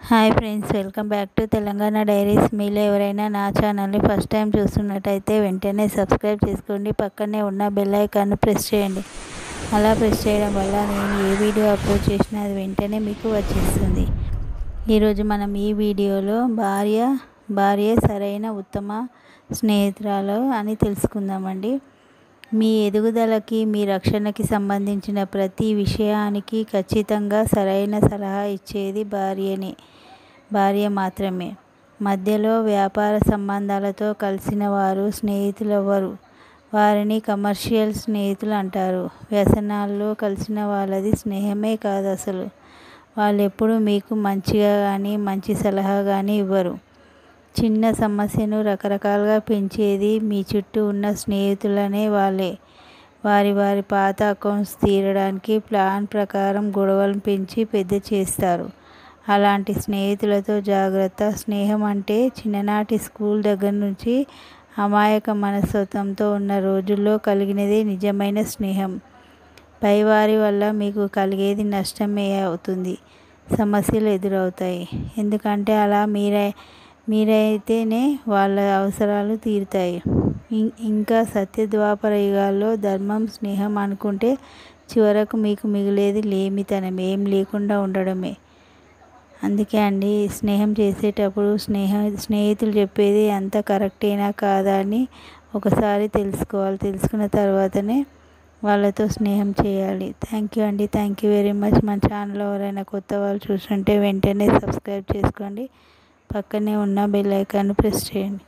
hi friends welcome back to Telangana diaries మీలో ఎవరైనా నా ఛానల్ని ఫస్ట్ టైం చూస్తున్నట్టయితే వెంటనే సబ్స్క్రైబ్ చేసుకోండి పక్కనే ఉన్న బెల్ ఐకాన్ను ప్రెస్ చేయండి అలా ప్రెస్ చేయడం వల్ల నేను ఏ వీడియో అప్లోడ్ చేసినా అది వెంటనే మీకు వచ్చేస్తుంది ఈరోజు మనం ఈ వీడియోలో భార్య భార్య సరైన ఉత్తమ స్నేహితురాలు అని తెలుసుకుందామండి మీ ఎదుగుదలకి మీ రక్షణకి సంబంధించిన ప్రతి విషయానికి ఖచ్చితంగా సరైన సలహా ఇచ్చేది భార్యనే భార్య మాత్రమే మధ్యలో వ్యాపార సంబంధాలతో కలిసిన వారు స్నేహితులెవ్వరు వారిని కమర్షియల్ స్నేహితులు అంటారు వ్యసనాల్లో కలిసిన వాళ్ళది స్నేహమే కాదు అసలు వాళ్ళు ఎప్పుడు మీకు మంచిగా కానీ మంచి సలహా కానీ ఇవ్వరు చిన్న సమస్యను రకరకాలుగా పెంచేది మీ చుట్టూ ఉన్న స్నేహితులనే వాళ్ళే వారి వారి పాత అకౌంట్స్ తీరడానికి ప్లాన్ ప్రకారం గొడవలను పెంచి పెద్ద చేస్తారు అలాంటి స్నేహితులతో జాగ్రత్త స్నేహం అంటే చిన్ననాటి స్కూల్ దగ్గర నుంచి అమాయక మనస్తత్వంతో ఉన్న రోజుల్లో కలిగినదే నిజమైన స్నేహం పైవారి వల్ల మీకు కలిగేది నష్టమే అవుతుంది సమస్యలు ఎదురవుతాయి ఎందుకంటే అలా మీరే మీరైతేనే వాళ్ళ అవసరాలు తీరుతాయి ఇంకా సత్యద్వాపర యుగాల్లో ధర్మం స్నేహం అనుకుంటే చివరకు మీకు మిగిలేది లేమితనం ఏం లేకుండా ఉండడమే అందుకే అండి స్నేహం చేసేటప్పుడు స్నేహ స్నేహితులు చెప్పేది అంత కరెక్టేనా కాదా అని ఒకసారి తెలుసుకోవాలి తెలుసుకున్న తర్వాతనే వాళ్ళతో స్నేహం చేయాలి థ్యాంక్ యూ అండి థ్యాంక్ యూ వెరీ మచ్ మన ఛానల్ ఎవరైనా కొత్త వాళ్ళు చూస్తుంటే వెంటనే సబ్స్క్రైబ్ చేసుకోండి పక్కనే ఉన్న బెల్ ఐకాన్ ప్రెస్ చేయండి